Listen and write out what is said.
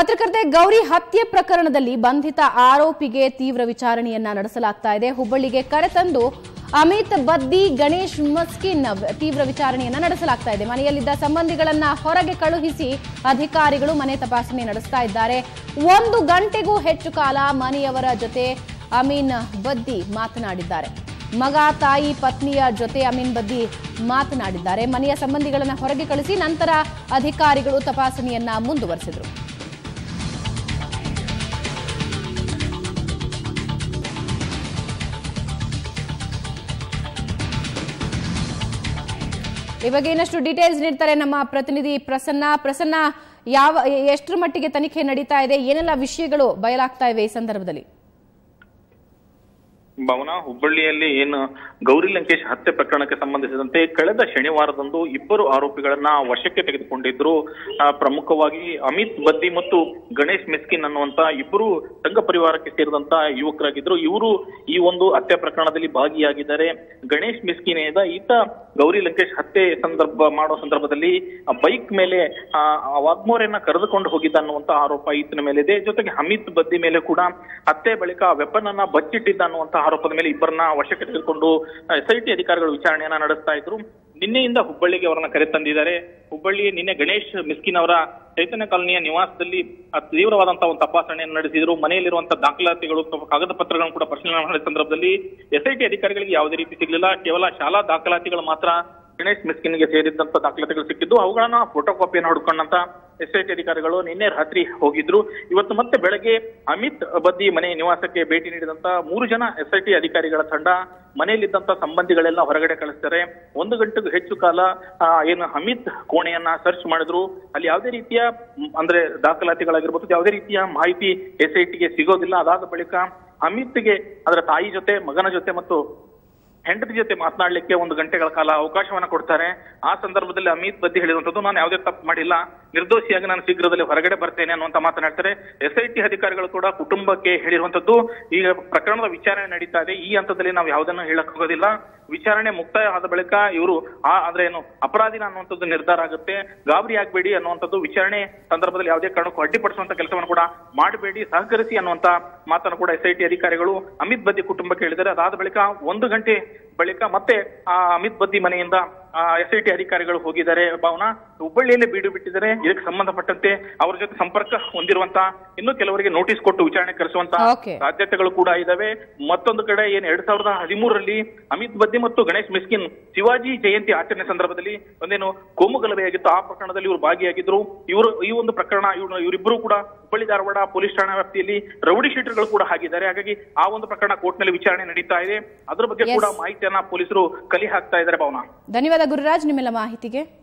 ಪತ್ರಕರ್ತೆ ಗೌರಿ ಹತ್ಯೆ ಪ್ರಕರಣದಲ್ಲಿ ಬಂಧಿತ ಆರೋಪಿಗೆ ತೀವ್ರ ವಿಚಾರಣೆಯನ್ನ ನಡೆಸಲಾಗ್ತಾ ಇದೆ ಹುಬ್ಬಳ್ಳಿಗೆ ಕರೆತಂದು ಅಮಿತ್ ಬದ್ದಿ ಗಣೇಶ್ ಮಸ್ಕಿನ್ ತೀವ್ರ ವಿಚಾರಣೆಯನ್ನ ನಡೆಸಲಾಗ್ತಾ ಇದೆ ಮನೆಯಲ್ಲಿದ್ದ ಸಂಬಂಧಿಗಳನ್ನ ಹೊರಗೆ ಕಳುಹಿಸಿ ಅಧಿಕಾರಿಗಳು ಮನೆ ತಪಾಸಣೆ ನಡೆಸ್ತಾ ಇದ್ದಾರೆ ಒಂದು ಗಂಟೆಗೂ ಹೆಚ್ಚು ಕಾಲ ಮನೆಯವರ ಜೊತೆ ಅಮೀನ್ ಬದ್ದಿ ಮಾತನಾಡಿದ್ದಾರೆ ಮಗ ತಾಯಿ ಪತ್ನಿಯ ಜೊತೆ ಅಮೀನ್ ಬದ್ದಿ ಮಾತನಾಡಿದ್ದಾರೆ ಮನೆಯ ಸಂಬಂಧಿಗಳನ್ನ ಹೊರಗೆ ಕಳಿಸಿ ನಂತರ ಅಧಿಕಾರಿಗಳು ತಪಾಸಣೆಯನ್ನ ಮುಂದುವರೆಸಿದರು ಈ ಬಗ್ಗೆ ಇನ್ನಷ್ಟು ಡೀಟೇಲ್ಸ್ ನೀಡ್ತಾರೆ ನಮ್ಮ ಪ್ರತಿನಿಧಿ ಪ್ರಸನ್ನ ಪ್ರಸನ್ನ ಯಾವ ಎಷ್ಟರ ಮಟ್ಟಿಗೆ ತನಿಖೆ ನಡೀತಾ ಇದೆ ಏನೆಲ್ಲ ವಿಷಯಗಳು ಬಯಲಾಗ್ತಾ ಇವೆ ಈ ಸಂದರ್ಭದಲ್ಲಿ ಭವನ ಹುಬ್ಬಳ್ಳಿಯಲ್ಲಿ ಏನು ಗೌರಿ ಲಂಕೇಶ್ ಹತ್ಯೆ ಪ್ರಕರಣಕ್ಕೆ ಸಂಬಂಧಿಸಿದಂತೆ ಕಳೆದ ಶನಿವಾರದಂದು ಇಬ್ಬರು ಆರೋಪಿಗಳನ್ನ ವಶಕ್ಕೆ ತೆಗೆದುಕೊಂಡಿದ್ರು ಆ, ಪ್ರಮುಖವಾಗಿ ಅಮಿತ್ ಬದ್ದಿ ಮತ್ತು ಗಣೇಶ್ ಮಿಸ್ಕಿನ್ ಅನ್ನುವಂತ ಇಬ್ಬರು ಸಂಘ ಪರಿವಾರಕ್ಕೆ ಸೇರಿದಂತ ಯುವಕರಾಗಿದ್ರು ಇವರು ಈ ಒಂದು ಹತ್ಯೆ ಪ್ರಕರಣದಲ್ಲಿ ಭಾಗಿಯಾಗಿದ್ದಾರೆ ಗಣೇಶ್ ಮಿಸ್ಕಿನ್ ಏದ ಈತ ಗೌರಿ ಲಂಕೇಶ್ ಹತ್ಯೆ ಸಂದರ್ಭ ಮಾಡೋ ಸಂದರ್ಭದಲ್ಲಿ ಬೈಕ್ ಮೇಲೆ ಆ, ಆ ವಾಗ್ಮೋರೆಯನ್ನ ಕರೆದುಕೊಂಡು ಹೋಗಿದ್ದ ಅನ್ನುವಂತ ಆರೋಪ ಈತನ ಮೇಲಿದೆ ಜೊತೆಗೆ ಅಮಿತ್ ಬದ್ದಿ ಮೇಲೆ ಕೂಡ ಹತ್ಯೆ ಬಳಿಕ ವೆಪನ್ ಅನ್ನ ಬಚ್ಚಿಟ್ಟಿದ್ದ ಅನ್ನುವಂತ ಆರೋಪದ ಮೇಲೆ ಇಬ್ಬರನ್ನ ವಶಕ್ಕೆ ತೆಗೆದುಕೊಂಡು ಎಸ್ಐಟಿ ಅಧಿಕಾರಿಗಳು ವಿಚಾರಣೆಯನ್ನ ನಡೆಸ್ತಾ ಇದ್ರು ನಿನ್ನೆಯಿಂದ ಹುಬ್ಬಳ್ಳಿಗೆ ಅವರನ್ನ ಕರೆ ತಂದಿದ್ದಾರೆ ಹುಬ್ಬಳ್ಳಿ ನಿನ್ನೆ ಗಣೇಶ್ ಮಿಸ್ಕಿನ್ ಅವರ ಚೈತನ್ಯ ಕಾಲನಿಯ ನಿವಾಸದಲ್ಲಿ ಅತ್- ತೀವ್ರವಾದಂತಹ ಒಂದು ತಪಾಸಣೆಯನ್ನು ನಡೆಸಿದ್ರು ಮನೆಯಲ್ಲಿರುವಂತಹ ದಾಖಲಾತಿಗಳು ಅಥವಾ ಕಾಗದ ಪತ್ರಗಳನ್ನು ಕೂಡ ಪರಿಶೀಲನೆ ಮಾಡಿದ ಸಂದರ್ಭದಲ್ಲಿ ಎಸ್ಐಟಿ ಅಧಿಕಾರಿಗಳಿಗೆ ಯಾವುದೇ ರೀತಿ ಸಿಗಲಿಲ್ಲ ಕೇವಲ ಶಾಲಾ ದಾಖಲಾತಿಗಳು ಮಾತ್ರ ಗಣೇಶ್ ಮಿಸ್ಕಿನ್ಗೆ ಸೇರಿದಂತ ದಾಖಲಾತಿಗಳು ಸಿಕ್ಕಿದ್ದು ಅವುಗಳನ್ನ ಫೋಟೋ ಕಾಪಿಯನ್ನು ಹುಡುಕೊಂಡಂತ ಎಸ್ಐಟಿ ಅಧಿಕಾರಿಗಳು ನಿನ್ನೆ ರಾತ್ರಿ ಹೋಗಿದ್ರು ಇವತ್ತು ಮತ್ತೆ ಬೆಳಗ್ಗೆ ಅಮಿತ್ ಬದ್ದಿ ಮನೆ ನಿವಾಸಕ್ಕೆ ಭೇಟಿ ನೀಡಿದಂತ ಮೂರು ಜನ ಎಸ್ಐಟಿ ಅಧಿಕಾರಿಗಳ ತಂಡ ಮನೆಯಲ್ಲಿದ್ದಂತ ಸಂಬಂಧಿಗಳೆಲ್ಲ ಹೊರಗಡೆ ಕಳಿಸ್ತಾರೆ ಒಂದು ಗಂಟೆಗೂ ಹೆಚ್ಚು ಕಾಲ ಆ, ಏನು ಅಮಿತ್ ಕೋಣೆಯನ್ನ ಸರ್ಚ್ ಮಾಡಿದ್ರು ಅಲ್ಲಿ ಯಾವುದೇ ರೀತಿಯ ಮ್, ಅಂದ್ರೆ ದಾಖಲಾತಿಗಳಾಗಿರ್ಬೋದು ಯಾವುದೇ ರೀತಿಯ ಮಾಹಿತಿ ಎಸ್ಐಟಿಗೆ ಸಿಗೋದಿಲ್ಲ ಅದಾದ ಬಳಿಕ ಅಮಿತ್ಗೆ ಅದರ ತಾಯಿ ಜೊತೆ ಮಗನ ಜೊತೆ ಮತ್ತು ಹೆಂಡತಿ ಜೊತೆ ಮಾತನಾಡ್ಲಿಕ್ಕೆ ಒಂದು ಗಂಟೆಗಳ ಕಾಲ ಅವಕಾಶವನ್ನ ಕೊಡ್ತಾರೆ ಆ ಸಂದರ್ಭದಲ್ಲಿ ಅಮಿತ್ ಬದ್ದಿ ಹೇಳಿರುವಂತದ್ದು ನಾನು ಯಾವುದೇ ತಪ್ಪು ಮಾಡಿಲ್ಲ ನಿರ್ದೋಷಿಯಾಗಿ ನಾನು ಶೀಘ್ರದಲ್ಲಿ ಹೊರಗಡೆ ಬರ್ತೇನೆ ಅನ್ನುವಂತ ಮಾತನಾಡ್ತಾರೆ ಎಸ್ಐಟಿ ಅಧಿಕಾರಿಗಳು ಕೂಡ ಕುಟುಂಬಕ್ಕೆ ಹೇಳಿರುವಂತದ್ದು ಈಗ ಪ್ರಕರಣದ ವಿಚಾರಣೆ ನಡೀತಾ ಇದೆ ಈ ಹಂತದಲ್ಲಿ ನಾವು ಯಾವುದನ್ನು ಹೇಳಕ್ ಹೋಗೋದಿಲ್ಲ ವಿಚಾರಣೆ ಮುಕ್ತಾಯ ಆದ ಬಳಿಕ ಇವರು ಆ ಅಂದ್ರೆ ಏನು ಅಪರಾಧಿನ ಅನ್ನುವಂಥದ್ದು ನಿರ್ಧಾರ ಆಗುತ್ತೆ ಗಾಬರಿ ಆಗ್ಬೇಡಿ ಅನ್ನುವಂಥದ್ದು ವಿಚಾರಣೆ ಸಂದರ್ಭದಲ್ಲಿ ಯಾವುದೇ ಕಾರಣಕ್ಕೂ ಅಡ್ಡಿಪಡಿಸುವಂತ ಕೆಲಸವನ್ನು ಕೂಡ ಮಾಡಬೇಡಿ ಸಹಕರಿಸಿ ಅನ್ನುವಂತ ಮಾತನ್ನು ಕೂಡ ಎಸ್ಐಟಿ ಅಧಿಕಾರಿಗಳು ಅಮಿತ್ ಬದ್ದಿ ಕುಟುಂಬಕ್ಕೆ ಹೇಳಿದ್ದಾರೆ ಅದಾದ ಬಳಿಕ ಒಂದು ಗಂಟೆ ಬಳಿಕ ಮತ್ತೆ ಆ ಅಮಿತ್ ಬದ್ದಿ ಮನೆಯಿಂದ ಎಸ್ಐಟಿ ಅಧಿಕಾರಿಗಳು ಹೋಗಿದ್ದಾರೆ ಭಾವನಾ ಹುಬ್ಬಳ್ಳಿಯಲ್ಲೇ ಬೀಡು ಬಿಟ್ಟಿದ್ದಾರೆ ಇದಕ್ಕೆ ಸಂಬಂಧಪಟ್ಟಂತೆ ಅವರ ಜೊತೆ ಸಂಪರ್ಕ ಹೊಂದಿರುವಂತ ಇನ್ನು ಕೆಲವರಿಗೆ ನೋಟಿಸ್ ಕೊಟ್ಟು ವಿಚಾರಣೆ ಕರೆಸುವಂತ Okay. ಸಾಧ್ಯತೆಗಳು ಕೂಡ ಇದಾವೆ ಮತ್ತೊಂದು ಕಡೆ ಏನ್ ಎರಡ್ ಸಾವಿರದ ಹದಿಮೂರರಲ್ಲಿ ಅಮಿತ್ ಬದ್ದಿ ಮತ್ತು ಗಣೇಶ್ ಮಿಸ್ಕಿನ್ ಶಿವಾಜಿ ಜಯಂತಿ ಆಚರಣೆ ಸಂದರ್ಭದಲ್ಲಿ ಒಂದೇನು ಕೋಮು ಗಲಭೆಯಾಗಿತ್ತು ಆ ಪ್ರಕರಣದಲ್ಲಿ ಇವರು ಭಾಗಿಯಾಗಿದ್ರು ಇವರು ಈ ಒಂದು ಪ್ರಕರಣ ಇವ್ರು ಇವರಿಬ್ಬರು ಕೂಡ ಹುಬ್ಬಳ್ಳಿ ಧಾರವಾಡ ಪೊಲೀಸ್ ಠಾಣಾ ವ್ಯಾಪ್ತಿಯಲ್ಲಿ ರೌಡಿ ಶೀಟರ್ಗಳು ಕೂಡ ಆಗಿದ್ದಾರೆ ಹಾಗಾಗಿ ಆ ಒಂದು ಪ್ರಕರಣ ಕೋರ್ಟ್ನಲ್ಲಿ ವಿಚಾರಣೆ ನಡೀತಾ ಇದೆ ಅದ್ರ ಬಗ್ಗೆ Yes. ಕೂಡ ಮಾಹಿತಿಯನ್ನ ಪೊಲೀಸರು ಕಲಿ ಹಾಕ್ತಾ ಇದ್ದಾರೆ ಭಾವನಾ ಧನ್ಯವಾದ ಗುರುರಾಜ್ ನಿಮ್ಮೆಲ್ಲ ಮಾಹಿತಿಗೆ